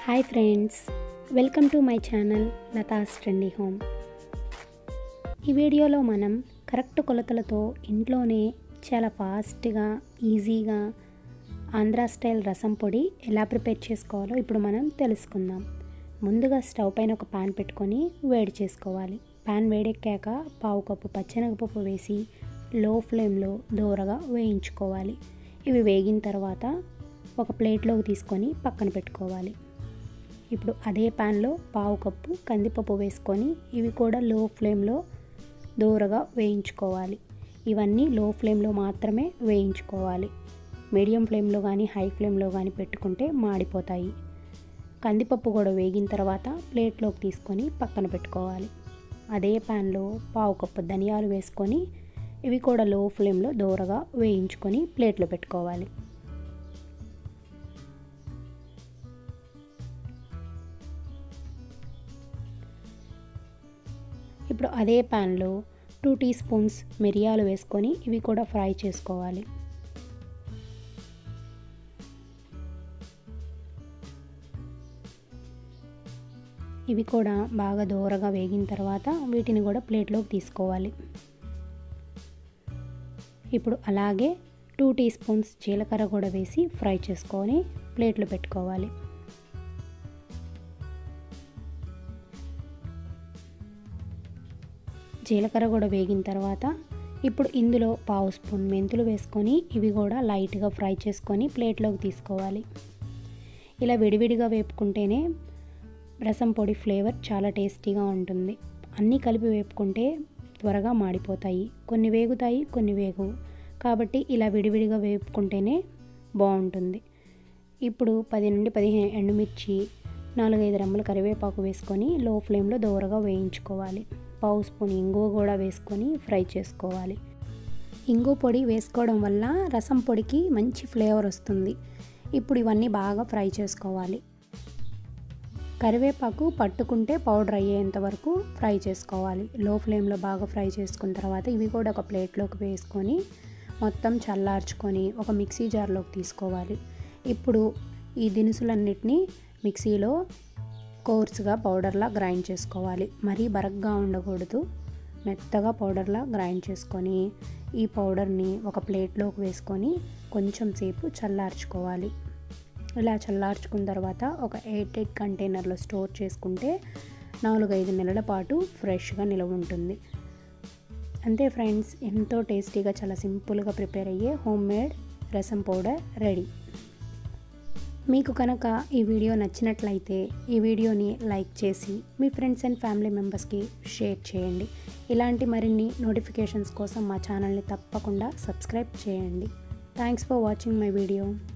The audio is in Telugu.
hi friends welcome to my channel Latha's trendy home ఈ వీడియోలో మనం కరెక్ట్ కొలతలతో ఇంట్లోనే చాలా ఫాస్ట్గా ఈజీగా ఆంధ్రా స్టైల్ రసం పొడి ఎలా ప్రిపేర్ చేసుకోవాలో ఇప్పుడు మనం తెలుసుకుందాం ముందుగా స్టవ్ పైన ఒక పాన్ పెట్టుకొని వేడి చేసుకోవాలి పాన్ వేడెక్కాక పావు కప్పు పచ్చెనగపప్పు వేసి లో ఫ్లేమ్లో దూరగా వేయించుకోవాలి ఇవి వేగిన తర్వాత ఒక ప్లేట్లోకి తీసుకొని పక్కన పెట్టుకోవాలి ఇప్పుడు అదే ప్యాన్లో పావు కప్పు కందిపప్పు వేసుకొని ఇవి కూడా లో ఫ్లేమ్లో దూరగా వేయించుకోవాలి ఇవన్నీ లో ఫ్లేమ్లో మాత్రమే వేయించుకోవాలి మీడియం ఫ్లేమ్లో కానీ హై ఫ్లేమ్లో కానీ పెట్టుకుంటే మాడిపోతాయి కందిపప్పు కూడా వేగిన తర్వాత ప్లేట్లోకి తీసుకొని పక్కన పెట్టుకోవాలి అదే ప్యాన్లో పావు కప్పు ధనియాలు వేసుకొని ఇవి కూడా లో ఫ్లేమ్లో దూరగా వేయించుకొని ప్లేట్లో పెట్టుకోవాలి ఇప్పుడు అదే ప్యాన్లో టూ టీ స్పూన్స్ మిరియాలు వేసుకొని ఇవి కూడా ఫ్రై చేసుకోవాలి ఇవి కూడా బాగా దూరగా వేగిన తర్వాత వీటిని కూడా ప్లేట్లోకి తీసుకోవాలి ఇప్పుడు అలాగే టూ టీ స్పూన్స్ జీలకర్ర కూడా వేసి ఫ్రై చేసుకొని ప్లేట్లో పెట్టుకోవాలి జీలకర్ర కూడా వేగిన తర్వాత ఇప్పుడు ఇందులో పావు స్పూన్ మెంతులు వేసుకొని ఇవి కూడా లైట్గా ఫ్రై చేసుకొని ప్లేట్లోకి తీసుకోవాలి ఇలా విడివిడిగా వేపుకుంటేనే రసం పొడి ఫ్లేవర్ చాలా టేస్టీగా ఉంటుంది అన్నీ కలిపి వేపుకుంటే త్వరగా మాడిపోతాయి కొన్ని వేగుతాయి కొన్ని వేగవు కాబట్టి ఇలా విడివిడిగా వేపుకుంటేనే బాగుంటుంది ఇప్పుడు పది నుండి పదిహేను ఎండుమిర్చి నాలుగైదు రెమ్మల కరివేపాకు వేసుకొని లో ఫ్లేమ్లో దూరగా వేయించుకోవాలి పావు స్పూన్ ఇంగువ కూడా వేసుకొని ఫ్రై చేసుకోవాలి ఇంగు పొడి వేసుకోవడం వల్ల రసం పొడికి మంచి ఫ్లేవర్ వస్తుంది ఇప్పుడు ఇవన్నీ బాగా ఫ్రై చేసుకోవాలి కరివేపాకు పట్టుకుంటే పౌడర్ అయ్యేంత వరకు ఫ్రై చేసుకోవాలి లో ఫ్లేమ్లో బాగా ఫ్రై చేసుకున్న తర్వాత ఇవి కూడా ఒక ప్లేట్లోకి వేసుకొని మొత్తం చల్లార్చుకొని ఒక మిక్సీ జార్లోకి తీసుకోవాలి ఇప్పుడు ఈ దినుసులన్నిటినీ మిక్సీలో కోర్స్గా పౌడర్లా గ్రైండ్ చేసుకోవాలి మరీ బరగ్గా ఉండకూడదు మెత్తగా పౌడర్లా గ్రైండ్ చేసుకొని ఈ పౌడర్ని ఒక ప్లేట్లోకి వేసుకొని కొంచెం సేపు చల్లార్చుకోవాలి ఇలా చల్లార్చుకున్న తర్వాత ఒక ఎయిట్ ఎయిట్ కంటైనర్లో స్టోర్ చేసుకుంటే నాలుగైదు నెలల పాటు ఫ్రెష్గా నిలవ ఉంటుంది అంతే ఫ్రెండ్స్ ఎంతో టేస్టీగా చాలా సింపుల్గా ప్రిపేర్ అయ్యే home made rasam powder ready మీకు కనుక ఈ వీడియో నచ్చినట్లయితే ఈ వీడియోని లైక్ చేసి మీ ఫ్రెండ్స్ అండ్ ఫ్యామిలీ మెంబర్స్కి షేర్ చేయండి ఇలాంటి మరిన్ని నోటిఫికేషన్స్ కోసం మా ఛానల్ని తప్పకుండా సబ్స్క్రైబ్ చేయండి thanks for watching my video